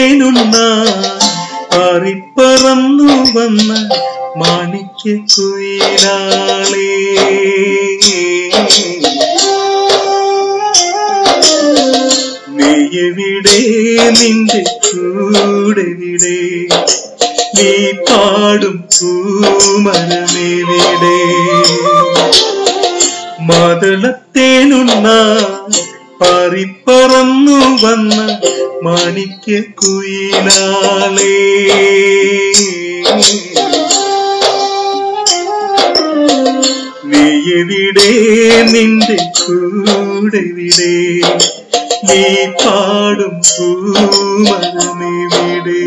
മതളത്തേനുണ്ണ പാറിപ്പറന്നു വന്ന മാണിക്യ കുയിലാളേ നീയെവിടെ നിന്റെ കൂടെവിടെ നീ പാടും പൂമരമെവിടെ മതളത്തേനുണ്ണ പാറിപ്പറന്നു വന്ന മാണിക്യ കുയിലാളേ നീയെവിടെ നിന്റെ കൂടെവിടെ നീ പാടും പൂമരമെവിടെ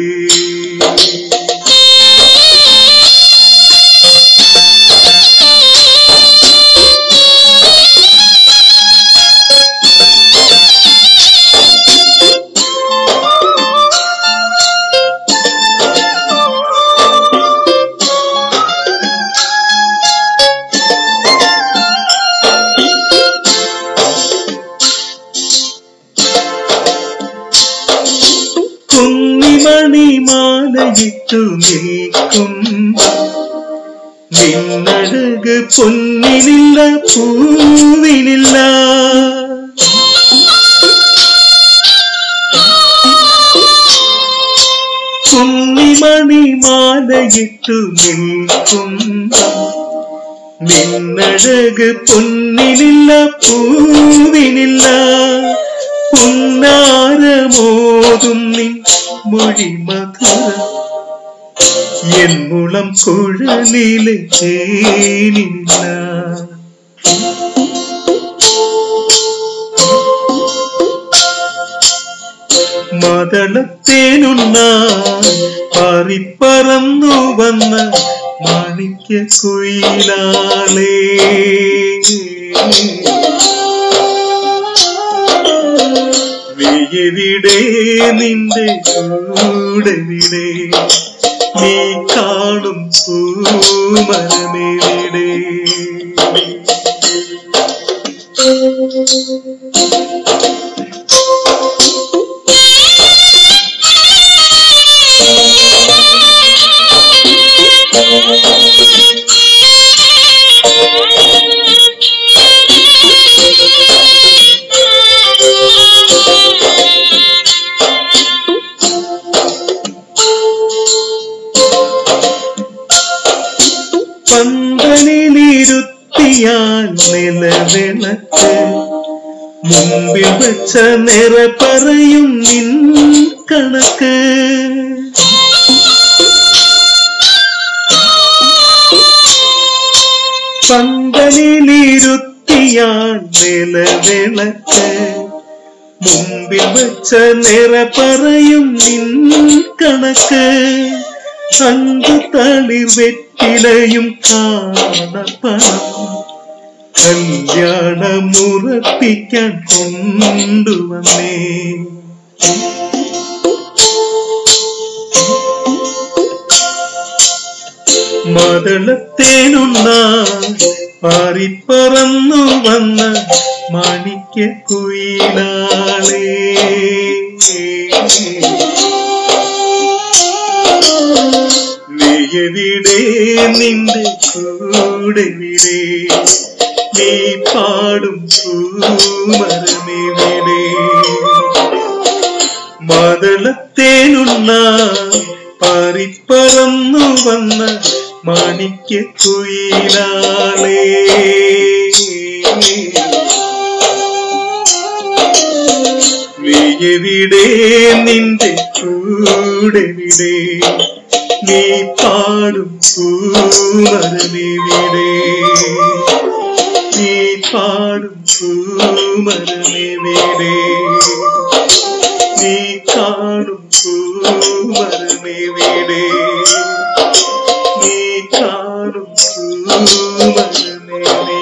കുന്നിമണി മാലയിട്ടു നിൽക്കും നിന്നഴക് പൊന്നിനില്ല പൂവിനില്ല കുന്നിമണി മാലയിട്ടു നിൽക്കും നിന്നഴക് പൊന്നിനില്ല പൂവിനില്ല പുന്നാരമോതും നിൻ മൊഴി മധുര എൻ മുളം കുഴലിലെ തേനില്ല മദളത്തേനുണ്ണ പാറിപ്പറന്നു വന്ന മാണിക്യ കുയിലാളേ നീയെവിടെ നിന്റെ കൂടെവിടെ നീ കാണും പൂമരമെവിടെ പന്തലിലിരുത്തിയാൽ നിലവിളക്ക് മുമ്പിൽ വെച്ച നിറ പറയും നിൻ കണക്ക് പന്തലിലിരുത്തിയാൽ നിലവിളക്ക് മുമ്പിൽ വെച്ച നിറ പറയും നിൻ കണക്ക് അങ്കു തളിർ വെറ്റിലയും കാണപ്പണം കല്യാണമുറപ്പിക്കാൻ കൊണ്ടുവന്നേ മതളത്തേനുണ്ണ പാറിപ്പറന്നു വന്ന മാണിക്യ കുയിലാളേ നീയെവിടെ നിന്റെ കൂടെവിടെ നീ പാടും പൂമരമെവിടെ മതളത്തേനുള്ള പാറിപ്പറന്നു വന്ന മാണിക്യ കുയിലാളേ നീയെവിടെ നിന്റെ കൂടെവിടെ നീ പാടും പൂമരമെവിടെ നീ പാടും പൂമരമെവിടെ നീ കാണും പൂമരമെവിടെ നീ കാണും പൂമരമെവിടെ